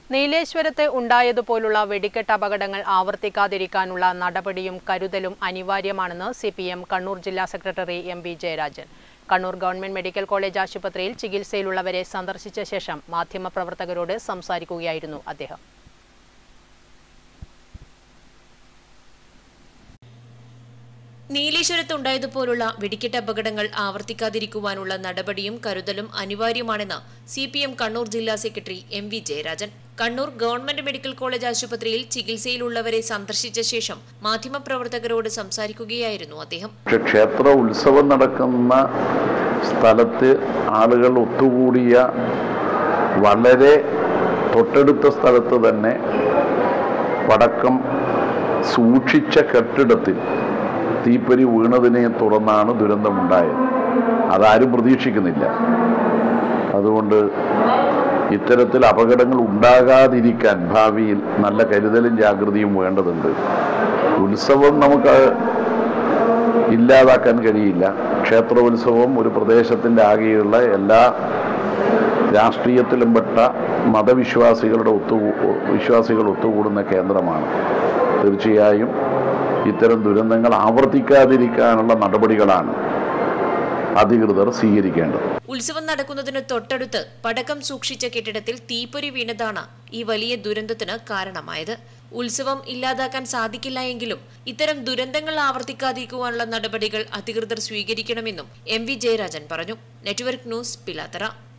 നീലേശ്വരത്ത് ഉണ്ടായതുപോലുള്ള വെടിക്കെട്ട് അപകടങ്ങൾ ആവർത്തിക്കാതിരിക്കാനുള്ള നടപടിയും കരുതലും അനിവാര്യമാണെന്ന് സി പി എം കണ്ണൂർ ജില്ലാ secretary M V Jayarajan Kannur government medical college ആശുപത്രിയിൽ ചികിത്സയിലുള്ളവരെ സന്ദർശിച്ച ശേഷം മാധ്യമപ്രവർത്തകരോട് സംസാരിക്കുകയായിരുന്നു അദ്ദേഹം നീലേശ്വരത്തുണ്ടായതുപോലുള്ള വെടിക്കെട്ട് അപകടങ്ങൾ ആവർത്തിക്കാതിരിക്കുവാനുള്ള നടപടിയും കരുതലും അനിവാര്യമാണെന്ന് സി പി എം കണ്ണൂർ ജില്ലാ secretary M V Jayarajan Kannur government medical college ആശുപത്രിയിൽ ചികിത്സയിലുള്ളവരെ സന്ദർശിച്ച ശേഷം മാധ്യമപ്രവർത്തകരോട് സംസാരിക്കുകയായിരുന്നു അദ്ദേഹം പക്ഷെ ക്ഷേത്ര ഉത്സവം നടക്കുന്ന സ്ഥലത്ത് ആളുകൾ ഒത്തുകൂടിയ വളരെ തൊട്ടടുത്ത സ്ഥലത്ത് തന്നെ പടക്കം സൂക്ഷിച്ച കെട്ടിടത്തിൽ തീപ്പൊരി വീണതിനെ തുടർന്നാണ് ദുരന്തമുണ്ടായത് അതാരും പ്രതീക്ഷിക്കുന്നില്ല അതുകൊണ്ട് ഇത്തരത്തിൽ അപകടങ്ങൾ ഉണ്ടാകാതിരിക്കാൻ ഭാവിയിൽ നല്ല കരുതലും ജാഗ്രതയും വേണ്ടതുണ്ട് ഉത്സവം നമുക്ക് ഇല്ലാതാക്കാൻ കഴിയില്ല ക്ഷേത്രോത്സവം ഒരു പ്രദേശത്തിൻ്റെ ആകെയുള്ള എല്ലാ രാഷ്ട്രീയത്തിലും പെട്ട മതവിശ്വാസികളുടെ ഒത്തു വിശ്വാസികൾ ഒത്തുകൂടുന്ന കേന്ദ്രമാണ് തീർച്ചയായും ഇത്തരം ദുരന്തങ്ങൾ ആവർത്തിക്കാതിരിക്കാനുള്ള നടപടികളാണ് അധികൃതർ സ്വീകരിക്കേണ്ടത് ഉത്സവം നടക്കുന്നതിന് തൊട്ടടുത്ത് പടക്കം സൂക്ഷിച്ച കെട്ടിടത്തിൽ തീപ്പൊരി വീണതാണ് ഈ വലിയ ദുരന്തത്തിന് കാരണമായത് ഉത്സവം ഇല്ലാതാക്കാൻ സാധിക്കില്ല എങ്കിലും ഇത്തരം ദുരന്തങ്ങൾ ആവർത്തിക്കാതിരിക്കുവാനുള്ള നടപടികൾ അധികൃതർ സ്വീകരിക്കണമെന്നും എം വി ജയരാജൻ പറഞ്ഞു നെറ്റ്വർക്ക് ന്യൂസ് പിലാത്തറ